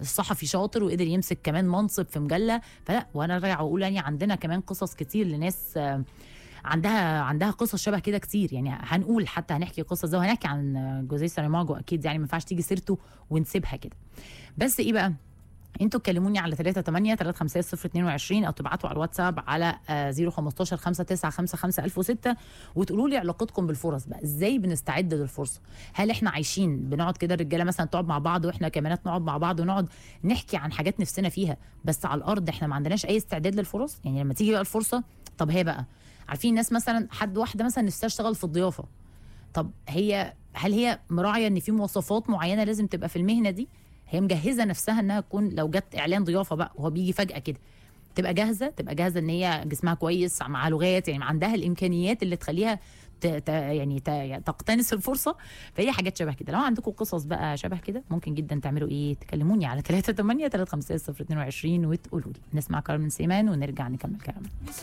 الصحفي شاطر وقدر يمسك كمان منصب في مجله فلا وانا راجع واقول يعني عندنا كمان قصص كتير لناس آه، عندها عندها قصص شبه كده كتير يعني هنقول حتى هنحكي قصص ده وهنحكي عن جوزيه ساريماجو اكيد يعني ما ينفعش تيجي سيرته ونسيبها كده بس ايه بقى انتوا تكلموني على 38 350 او تبعتوا على الواتساب على آه، 015 5955 1006 وتقولوا لي علاقتكم بالفرص بقى ازاي بنستعد للفرصه هل احنا عايشين بنقعد كده الرجاله مثلا تقعد مع بعض واحنا كمان نقعد مع بعض ونقعد نحكي عن حاجات نفسنا فيها بس على الارض احنا ما عندناش اي استعداد للفرص يعني لما تيجي بقى الفرصه طب هي بقى عارفين ناس مثلا حد واحده مثلا نفسها تشتغل في الضيافه طب هي هل هي مراعيه ان في مواصفات معينه لازم تبقى في المهنه دي هي مجهزه نفسها انها تكون لو جت اعلان ضيافه بقى وهو بيجي فجاه كده تبقى جاهزه تبقى جاهزه ان هي جسمها كويس مع لغات يعني عندها الامكانيات اللي تخليها ت... ت... يعني ت... يعني تقتنص الفرصه فهي حاجات شبه كده لو عندكم قصص بقى شبه كده ممكن جدا تعملوا ايه تكلموني على 3 8 3 5 0 22 وتقولوا لي نسمع كارمن سيمان ونرجع نكمل كلامنا